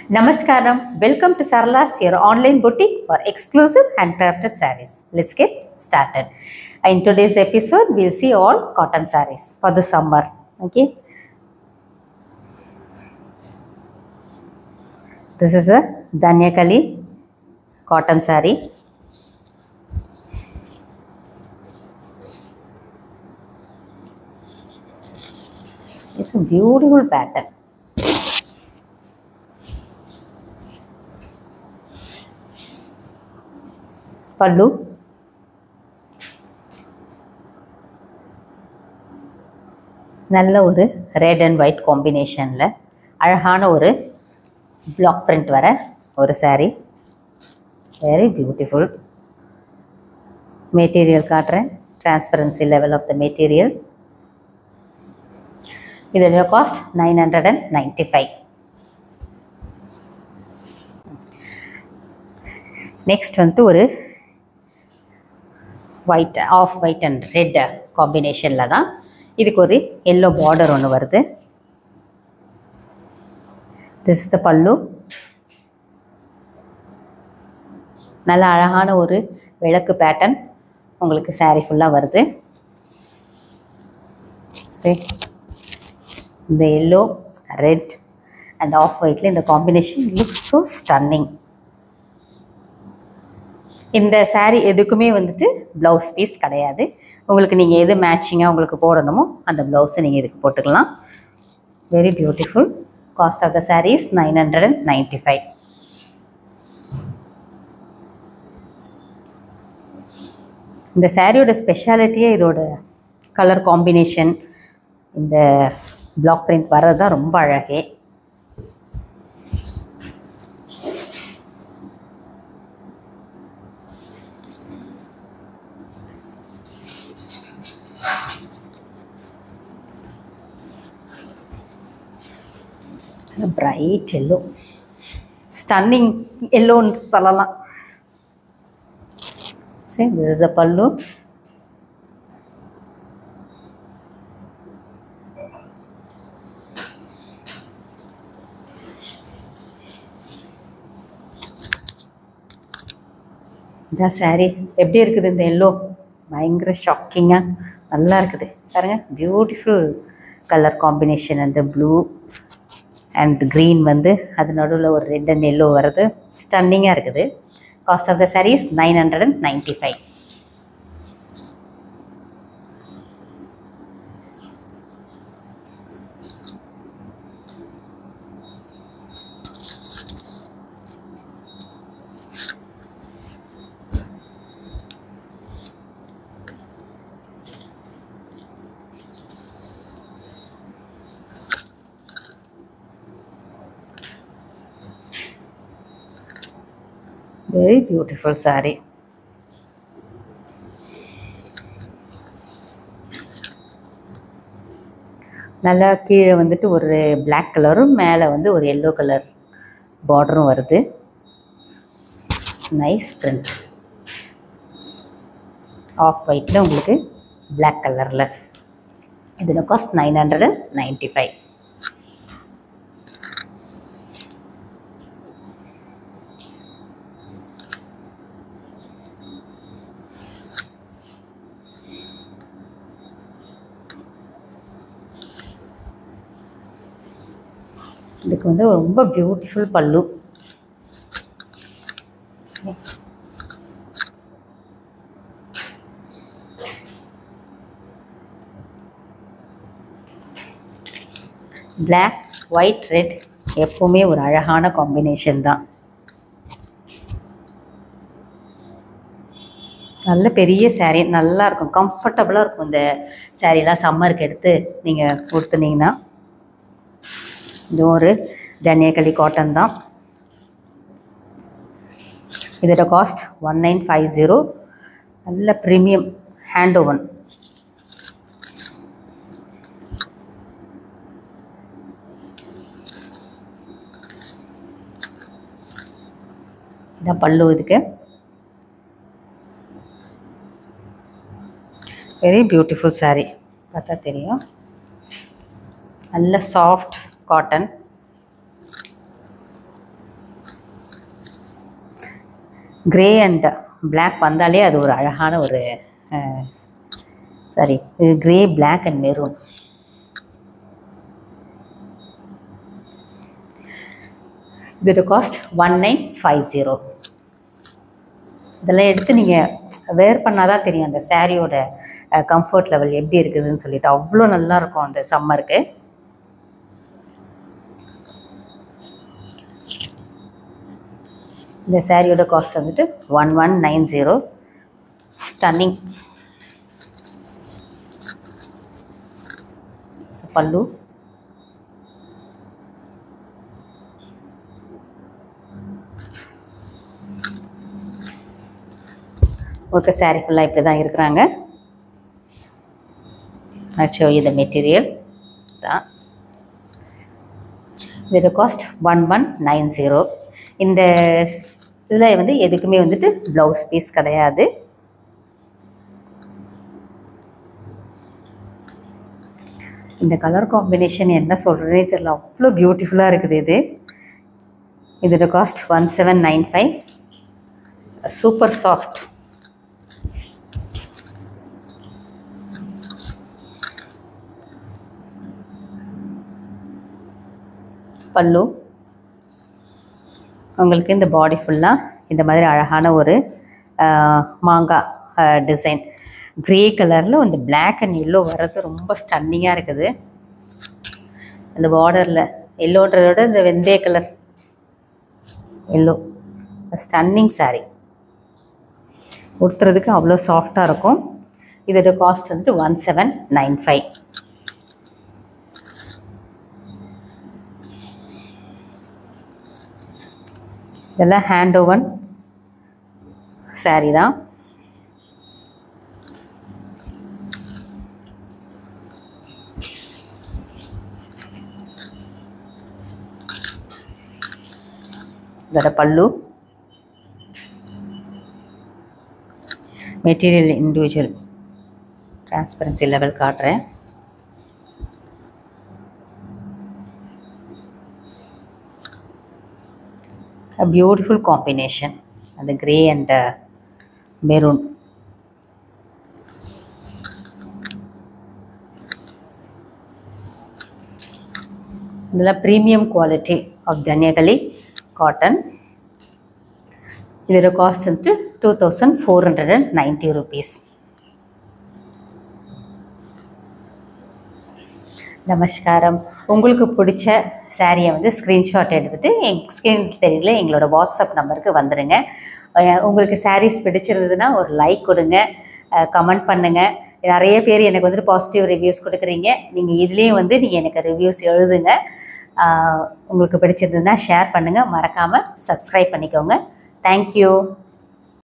Namaskaram. Welcome to Sarla's, your online boutique for exclusive handcrafted sarees. Let's get started. In today's episode, we'll see all cotton sarees for the summer. Okay. This is a Danyakali cotton saree. It's a beautiful pattern. பல்லு நல்ல ஒரு red and white காம்பினேஷனில் அழகான ஒரு black print வர ஒரு saree very beautiful material காட்டுறேன் transparency level of the material இதோட cost nine hundred and ninety five next வந்துட்டு ஒரு white off white and red காம்பினேஷனில் தான் இதுக்கு ஒரு எல்லோ பார்டர் ஒன்று வருது திஸ் த பல்லு நல்ல அழகான ஒரு விளக்கு பேட்டர்ன் உங்களுக்கு saree ஃபுல்லாக வருது சரி இந்த எல்லோ ரெட் அண்ட் ஆஃப் ஒயிட்டில் இந்த காம்பினேஷன் லுக்ஸ் ஸோ ஸ்டன்னிங் இந்த saree எதுக்குமே வந்துட்டு ப்ளவுஸ் பீஸ் கிடையாது உங்களுக்கு நீங்கள் எது மேட்சிங்காக உங்களுக்கு போடணுமோ அந்த ப்ளவுஸை நீங்கள் இதுக்கு போட்டுக்கலாம் very beautiful cost of the sarees nine hundred and ninety five இந்த சாரியோட ஸ்பெஷாலிட்டியே இதோட கலர் காம்பினேஷன் இந்த பிளாக் பிரிண்ட் வர்றது தான் ரொம்ப அழகே பிரைட் எல்லோ ஸ்டன்னிங் எல்லோன்னு சொல்லலாம் சரி திஸ் இஸ் அ பல்லு இதான் சாரி எப்படி இருக்குது இந்த எல்லோ பயங்கர ஷாக்கிங்காக நல்லா இருக்குது பாருங்க பியூட்டிஃபுல் கலர் காம்பினேஷன் அந்த ப்ளூ அண்ட் க்ரீன் வந்து அது நடுவில் ஒரு ரெட் அண்ட் எல்லோ வருது ஸ்டன்னிங்காக இருக்குது cost of the sarees nine hundred and ninety five very beautiful saree நல்லா கீழே வந்துட்டு ஒரு பிளாக் கலரும் மேலே வந்து ஒரு எல்லோ கலர் பார்டரும் வருது நைஸ் பிரிண்ட் ஆஃப் ஒயிட்டில் உங்களுக்கு பிளாக் கலரில் இதில் cost nine hundred and ninety five இதுக்கு வந்து ரொம்ப பியூட்டிஃபுல் பல்லு பிளாக் ஒயிட் ரெட் எப்போவுமே ஒரு அழகான காம்பினேஷன் தான் நல்ல பெரிய saree நல்லா இருக்கும் கம்ஃபர்டபுளாக இருக்கும் இந்த சாரீலாம் சம்மருக்கு எடுத்து நீங்கள் கொடுத்துனீங்கன்னா இது ஒரு தனியக்களி காட்டன் தான் இதோட cost one nine five zero நல்ல ப்ரீமியம் ஹேண்ட் ஓவன் இதான் பல்லு இதுக்கு வெரி பியூட்டிஃபுல் saree பார்த்தா தெரியும் நல்ல soft cotton grey and Black வந்தாலே அது ஒரு அழகான ஒரு சாரி இது கிரே Black அண்ட் மெரூன் இதோட cost one nine five zero இதெல்லாம் எடுத்து நீங்கள் வேர் பண்ணால் தான் தெரியும் அந்த சாரியோட கம்ஃபர்ட் லெவல் எப்படி இருக்குதுன்னு சொல்லிட்டு அவ்வளோ நல்லா இருக்கும் அந்த சம்மருக்கு இந்த சாரியோட காஸ்ட் வந்துட்டு one one nine zero stunning pallu உங்களுக்கு சாரீ ஃபுல்லாக இப்படி தான் இருக்கிறாங்க ஷோ இது மெட்டீரியல் தான் இதோட cost one one nine zero இந்த இதில் வந்து எதுக்குமே வந்துட்டு ப்ளவுஸ் பீஸ் கிடையாது இந்த கலர் காம்பினேஷன் என்ன சொல்கிறதே தெரியல அவ்வளோ பியூட்டிஃபுல்லாக இருக்குது இது இதோட cost one seven nine five super soft pallu உங்களுக்கு இந்த பாடி ஃபுல்லாக இந்த மாதிரி அழகான ஒரு ஆஹ், மாங்காய் டிசைன் க்ரே கலரில் இந்த Black அண்ட் எல்லோ வர்றது ரொம்ப ஸ்டன்னிங்காக இருக்குது அந்த பார்டரில் எல்லோன்றதோட இந்த வெந்தய கலர் எல்லோ ஸ்டன்னிங் saree உடுத்துறதுக்கு அவ்வளோ சாஃப்டாக இருக்கும் இதோட காஸ்ட் வந்துட்டு ஒன் செவன் நைன் ஃபைவ் இதெல்லாம் ஹேண்ட் ஓவன் saree தான் இதோட pallu material individual transparency level காட்டுறேன் a beautiful combination அந்த grey and uh, maroon இதெல்லாம் premium quality of Dhaniakhali cotton இதோட காஸ்ட் வந்துட்டு two thousand four hundred and ninety rupees நமஸ்காரம் உங்களுக்கு பிடிச்ச சாரியை வந்து ஸ்க்ரீன்ஷாட் எடுத்துகிட்டு எங் ஸ்க்ரீன் தெரியல எங்களோட வாட்ஸ்அப் நம்பருக்கு வந்துடுங்க அஹ் உங்களுக்கு சாரீஸ் பிடிச்சிருந்ததுன்னா ஒரு லைக் கொடுங்க கமெண்ட் பண்ணுங்கள் நிறைய பேர் எனக்கு வந்துட்டு பாசிட்டிவ் ரிவ்யூஸ் கொடுக்குறீங்க நீங்கள் இதுலேயும் வந்து நீங்கள் எனக்கு ரிவ்யூஸ் எழுதுங்க அஹ் உங்களுக்கு பிடிச்சிருந்ததுன்னா ஷேர் பண்ணுங்கள் மறக்காமல் சப்ஸ்கிரைப் பண்ணிக்கோங்க தேங்க்யூ